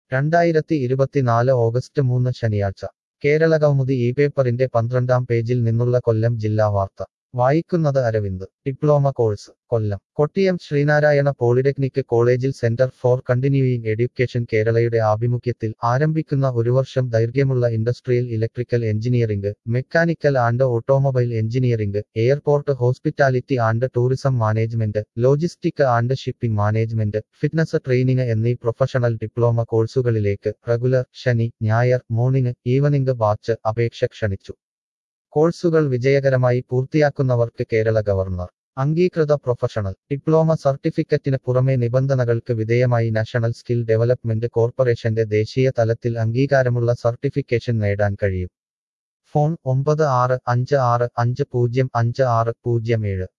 രണ്ടായിരത്തി ഇരുപത്തിനാല് ഓഗസ്റ്റ് മൂന്ന് ശനിയാഴ്ച കേരള കൗമുദി ഈ പേപ്പറിന്റെ പന്ത്രണ്ടാം പേജിൽ നിന്നുള്ള കൊല്ലം ജില്ലാ വാർത്ത വായിക്കുന്നത് Aravind diploma course Kollam Kottiyam Sreenarayana polytechnic കോളേജിൽ സെന്റർ ഫോർ കണ്ടിന്യൂയിങ് എഡ്യൂക്കേഷൻ കേരളയുടെ ആഭിമുഖ്യത്തിൽ ആരംഭിക്കുന്ന ഒരു വർഷം ദൈർഘ്യമുള്ള industrial electrical engineering mechanical and automobile engineering airport hospitality and tourism management logistic and shipping management fitness training എന്നീ പ്രൊഫഷണൽ ഡിപ്ലോമ കോഴ്സുകളിലേക്ക് റെഗുലർ ശനി ഞായർ മോർണിംഗ് ഈവനിംഗ് ബാച്ച് അപേക്ഷ ക്ഷണിച്ചു കോഴ്സുകൾ വിജയകരമായി പൂർത്തിയാക്കുന്നവർക്ക് കേരള ഗവർണർ അംഗീകൃത പ്രൊഫഷണൽ ഡിപ്ലോമ സർട്ടിഫിക്കറ്റിന് പുറമെ നിബന്ധനകൾക്ക് വിധേയമായി നാഷണൽ സ്കിൽ ഡെവലപ്മെന്റ് കോർപ്പറേഷന്റെ ദേശീയ തലത്തിൽ അംഗീകാരമുള്ള സർട്ടിഫിക്കേഷൻ നേടാൻ കഴിയും ഫോൺ ഒമ്പത് ആറ് അഞ്ച് ആറ് അഞ്ച് പൂജ്യം അഞ്ച് ആറ് പൂജ്യം ഏഴ്